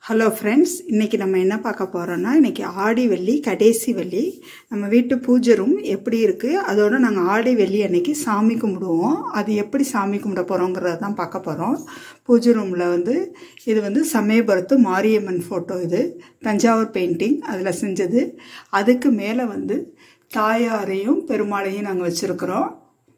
hello friends இன்றைக்கி நம்ம என்ன பார்க்க போகிறோன்னா இன்றைக்கி ஆடி வெள்ளி கடைசி வெள்ளி நம்ம வீட்டு பூஜை ரூம் எப்படி இருக்குது அதோட நாங்கள் ஆடி வெள்ளி அன்னைக்கு சாமி கும்பிடுவோம் அது எப்படி சாமி கும்பிட போகிறோங்கிறத தான் பார்க்க போகிறோம் பூஜை ரூமில் வந்து இது வந்து சமயபுரத்து மாரியம்மன் ஃபோட்டோ இது தஞ்சாவூர் பெயிண்டிங் அதில் செஞ்சது அதுக்கு மேலே வந்து தாயாரையும் பெருமாளையும் நாங்கள் வச்சுருக்குறோம்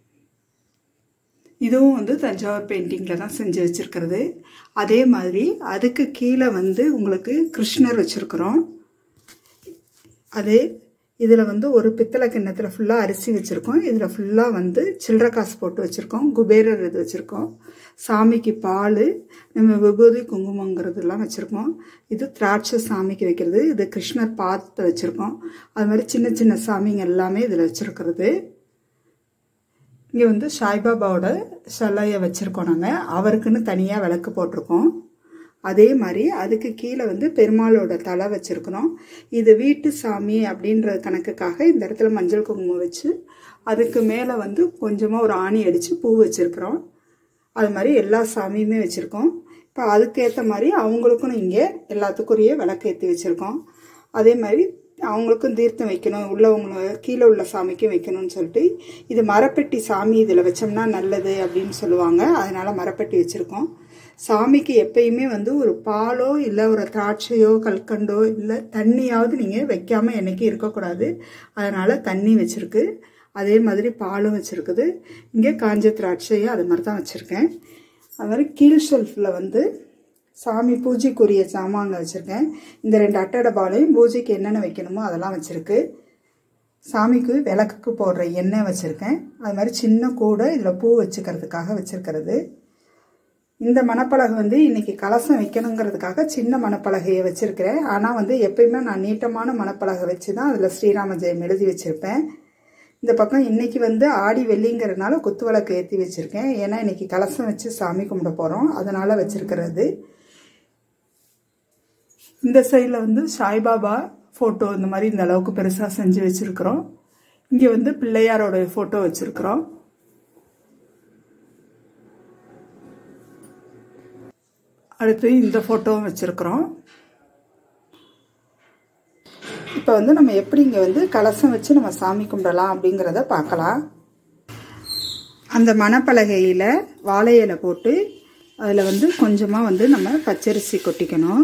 இதுவும் வந்து தஞ்சாவூர் பெயிண்டிங்கில் தான் செஞ்சு வச்சுருக்கிறது அதே மாதிரி அதுக்கு கீழே வந்து உங்களுக்கு கிருஷ்ணர் வச்சுருக்குறோம் அதே இதில் வந்து ஒரு பித்தளை கிண்ணத்தில் ஃபுல்லாக அரிசி வச்சுருக்கோம் இதில் ஃபுல்லாக வந்து சில்லற காசு போட்டு வச்சுருக்கோம் குபேரர் இது வச்சுருக்கோம் சாமிக்கு பால் நம்ம விபூதி குங்குமங்கிறதுலாம் வச்சுருக்கோம் இது திராட்சை சாமிக்கு வைக்கிறது இது கிருஷ்ணர் பாதத்தை வச்சுருக்கோம் அது மாதிரி சின்ன சின்ன சாமிங்க எல்லாமே இதில் வச்சுருக்கிறது இங்கே வந்து சாய்பாபாவோட சிலையை வச்சுருக்கோம் நாங்கள் அவருக்குன்னு தனியாக விளக்கு போட்டிருக்கோம் அதே மாதிரி அதுக்கு கீழே வந்து பெருமாளோட தலை வச்சுருக்குறோம் இது வீட்டு சாமி அப்படின்ற கணக்குக்காக இந்த இடத்துல மஞ்சள் குங்குமம் வச்சு அதுக்கு மேலே வந்து கொஞ்சமாக ஒரு ஆணி அடித்து பூ வச்சுருக்குறோம் அது மாதிரி எல்லா சாமியுமே வச்சுருக்கோம் இப்போ அதுக்கேற்ற மாதிரி அவங்களுக்கும் இங்கே எல்லாத்துக்குரிய விளக்கு ஏற்றி வச்சுருக்கோம் அதே மாதிரி அவங்களுக்கும் தீர்த்தம் வைக்கணும் உள்ளவங்க கீழே உள்ள சாமிக்கும் வைக்கணும்னு சொல்லிட்டு இது மரப்பெட்டி சாமி இதில் வச்சோம்னா நல்லது அப்படின்னு சொல்லுவாங்க அதனால் மரப்பெட்டி வச்சுருக்கோம் சாமிக்கு எப்பயுமே வந்து ஒரு பாலோ இல்லை ஒரு திராட்சையோ கல்கண்டோ இல்லை தண்ணியாவது நீங்கள் வைக்காமல் என்றைக்கு இருக்கக்கூடாது அதனால் தண்ணி வச்சுருக்கு அதே மாதிரி பாலும் வச்சுருக்குது இங்கே காஞ்ச திராட்சையும் அது மாதிரி தான் வச்சுருக்கேன் அது மாதிரி கீழ் ஷெல்ஃபில் வந்து சாமி பூஜைக்குரிய சாமாங்க வச்சுருக்கேன் இந்த ரெண்டு அட்டை டப்பாலையும் பூஜைக்கு என்னென்ன வைக்கணுமோ அதெல்லாம் வச்சுருக்கு சாமிக்கு விளக்குக்கு போடுற எண்ணெய் வச்சுருக்கேன் அது மாதிரி சின்ன கூடை இதில் பூ வச்சுக்கிறதுக்காக வச்சுருக்கிறது இந்த மணப்பலகை வந்து இன்றைக்கி கலசம் வைக்கணுங்கிறதுக்காக சின்ன மணப்பலகையை வச்சுருக்கிறேன் ஆனால் வந்து எப்பயுமே நான் நீட்டமான மணப்பலகை வச்சு தான் அதில் ஸ்ரீராம ஜெயம் எழுதி வச்சுருப்பேன் இந்த பக்கம் இன்றைக்கி வந்து ஆடி வெள்ளிங்கிறதுனால குத்து விளக்கு ஏற்றி வச்சுருக்கேன் ஏன்னா இன்றைக்கி கலசம் வச்சு சாமி கும்பிட போகிறோம் அதனால் வச்சுருக்கிறது இந்த சைடில் வந்து சாய்பாபா ஃபோட்டோ இந்த மாதிரி இந்த அளவுக்கு பெருசாக செஞ்சு வச்சுருக்குறோம் இங்கே வந்து பிள்ளையாரோட ஃபோட்டோ வச்சுருக்குறோம் அடுத்து இந்த ஃபோட்டோவும் வச்சுருக்குறோம் இப்போ வந்து நம்ம எப்படி இங்கே வந்து கலசம் வச்சு நம்ம சாமி கும்பிடலாம் அப்படிங்கிறத பார்க்கலாம் அந்த மணப்பலகையில் வாழை இலை போட்டு அதில் வந்து கொஞ்சமாக வந்து நம்ம பச்சரிசி கொட்டிக்கணும்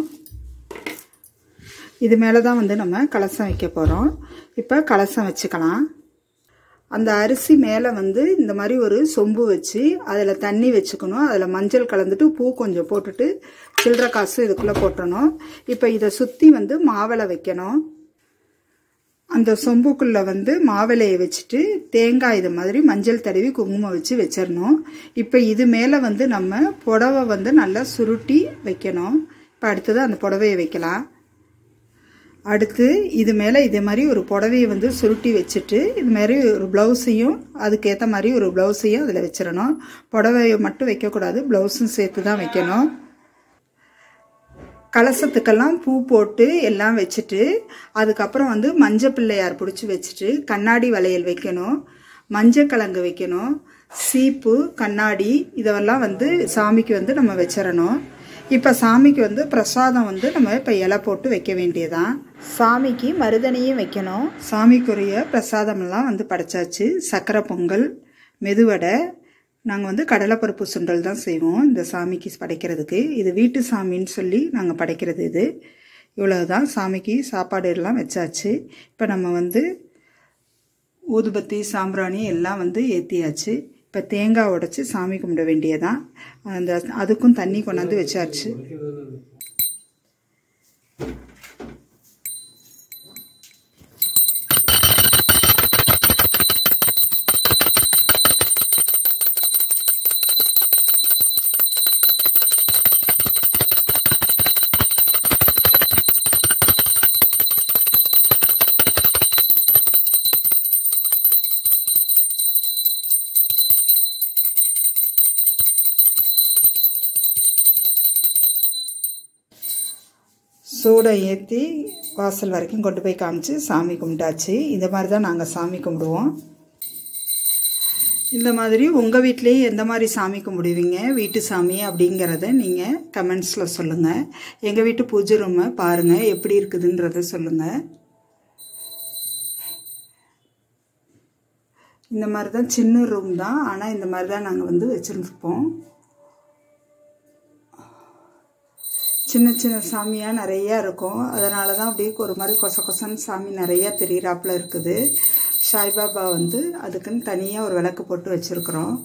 இது மேலே தான் வந்து நம்ம கலசம் வைக்க போகிறோம் இப்போ கலசம் வச்சுக்கலாம் அந்த அரிசி மேலே வந்து இந்த மாதிரி ஒரு சொம்பு வச்சு அதில் தண்ணி வச்சுக்கணும் அதில் மஞ்சள் கலந்துட்டு பூ கொஞ்சம் போட்டுட்டு சில்லற காசு இதுக்குள்ளே போட்டணும் இப்போ இதை சுற்றி வந்து மாவளை வைக்கணும் அந்த சொம்புக்குள்ளே வந்து மாவிலையை வச்சுட்டு தேங்காய் இது மாதிரி மஞ்சள் தடவி குங்குமம் வச்சு வச்சிடணும் இப்போ இது மேலே வந்து நம்ம புடவை வந்து நல்லா சுருட்டி வைக்கணும் இப்போ அடுத்தது அந்த புடவையை வைக்கலாம் அடுத்து இது மேலே இதே மாதிரி ஒரு புடவையை வந்து சுருட்டி வச்சுட்டு இது மாதிரி ஒரு ப்ளவுஸையும் அதுக்கேற்ற மாதிரி ஒரு ப்ளவுஸையும் அதில் வச்சிடணும் புடவையை மட்டும் வைக்கக்கூடாது ப்ளவுஸும் சேர்த்து தான் வைக்கணும் கலசத்துக்கெல்லாம் பூ போட்டு எல்லாம் வச்சுட்டு அதுக்கப்புறம் வந்து மஞ்சள் பிள்ளையார் பிடிச்சி வச்சுட்டு கண்ணாடி வளையல் வைக்கணும் மஞ்சள் கிழங்கு வைக்கணும் சீப்பு கண்ணாடி இதெல்லாம் வந்து சாமிக்கு வந்து நம்ம வச்சிடணும் இப்போ சாமிக்கு வந்து பிரசாதம் வந்து நம்ம இப்போ இலை போட்டு வைக்க வேண்டியதான் சாமிக்கு மருதனையும் வைக்கணும் சாமிக்குரிய பிரசாதமெல்லாம் வந்து படைச்சாச்சு சக்கரை பொங்கல் மெதுவடை நாங்கள் வந்து கடலைப்பருப்பு சுண்டல் தான் செய்வோம் இந்த சாமிக்கு படைக்கிறதுக்கு இது வீட்டு சாமின்னு சொல்லி நாங்கள் படைக்கிறது இது இவ்வளவுதான் சாமிக்கு சாப்பாடு எல்லாம் வச்சாச்சு இப்போ நம்ம வந்து ஊதுபத்தி சாம்பிராணி எல்லாம் வந்து ஏற்றியாச்சு இப்போ தேங்காய் உடச்சி சாமி கும்பிட வேண்டியதான் அந்த அதுக்கும் தண்ணி கொண்டாந்து வச்சாச்சு சூடை ஏற்றி வாசல் வரைக்கும் கொண்டு போய் காமிச்சு சாமி கும்பிட்டாச்சு இந்த மாதிரி தான் நாங்கள் சாமி கும்பிடுவோம் இந்த மாதிரி உங்கள் வீட்லேயும் எந்த மாதிரி சாமி கும்பிடுவீங்க வீட்டு சாமி அப்படிங்கிறத நீங்கள் கமெண்ட்ஸில் சொல்லுங்கள் எங்கள் வீட்டு பூஜை ரூமை பாருங்கள் எப்படி இருக்குதுன்றத சொல்லுங்கள் இந்த மாதிரி தான் சின்ன ரூம் தான் ஆனால் இந்த மாதிரி தான் நாங்கள் வந்து வச்சுருந்துருப்போம் சின்ன சின்ன சாமியாக நிறையா இருக்கும் அதனால தான் அப்படியே ஒரு மாதிரி கொச கொசன்னு சாமி நிறையா தெரியிறாப்புல இருக்குது சாய்பாபா வந்து அதுக்குன்னு தனியாக ஒரு விளக்கு போட்டு வச்சுருக்குறோம்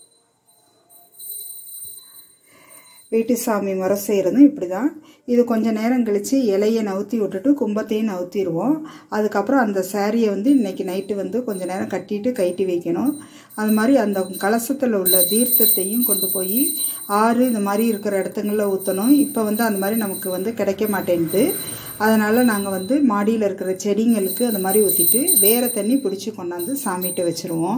வீட்டு சாமி முறை செய்கிறதும் இப்படி தான் இது கொஞ்சம் நேரம் கழித்து இலையை நவுத்தி விட்டுட்டு கும்பத்தையும் நவுத்திடுவோம் அதுக்கப்புறம் அந்த சாரியை வந்து இன்றைக்கி நைட்டு வந்து கொஞ்சம் நேரம் கட்டிட்டு கைட்டி வைக்கணும் அது மாதிரி அந்த கலசத்தில் உள்ள தீர்த்தத்தையும் கொண்டு போய் ஆறு இந்த மாதிரி இருக்கிற இடத்துங்களில் ஊற்றணும் இப்போ வந்து அந்த மாதிரி நமக்கு வந்து கிடைக்க மாட்டேங்குது அதனால் நாங்கள் வந்து மாடியில் இருக்கிற செடிங்களுக்கு அந்த மாதிரி ஊற்றிட்டு வேறு தண்ணி பிடிச்சி கொண்டாந்து சாமிகிட்ட வச்சுருவோம்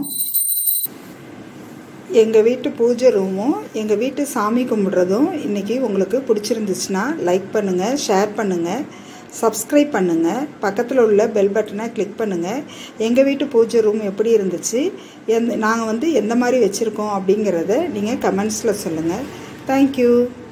எங்கள் வீட்டு பூஜை ரூமும் எங்கள் வீட்டு சாமி கும்பிட்றதும் இன்றைக்கி உங்களுக்கு பிடிச்சிருந்துச்சுன்னா லைக் பண்ணுங்கள் ஷேர் பண்ணுங்கள் சப்ஸ்கிரைப் பண்ணுங்கள் பக்கத்தில் உள்ள பெல் பட்டனை கிளிக் பண்ணுங்கள் எங்கள் வீட்டு பூஜை ரூம் எப்படி இருந்துச்சு எந்த நாங்கள் வந்து எந்த மாதிரி வச்சுருக்கோம் அப்படிங்கிறத நீங்கள் கமெண்ட்ஸில் சொல்லுங்கள் தேங்க்யூ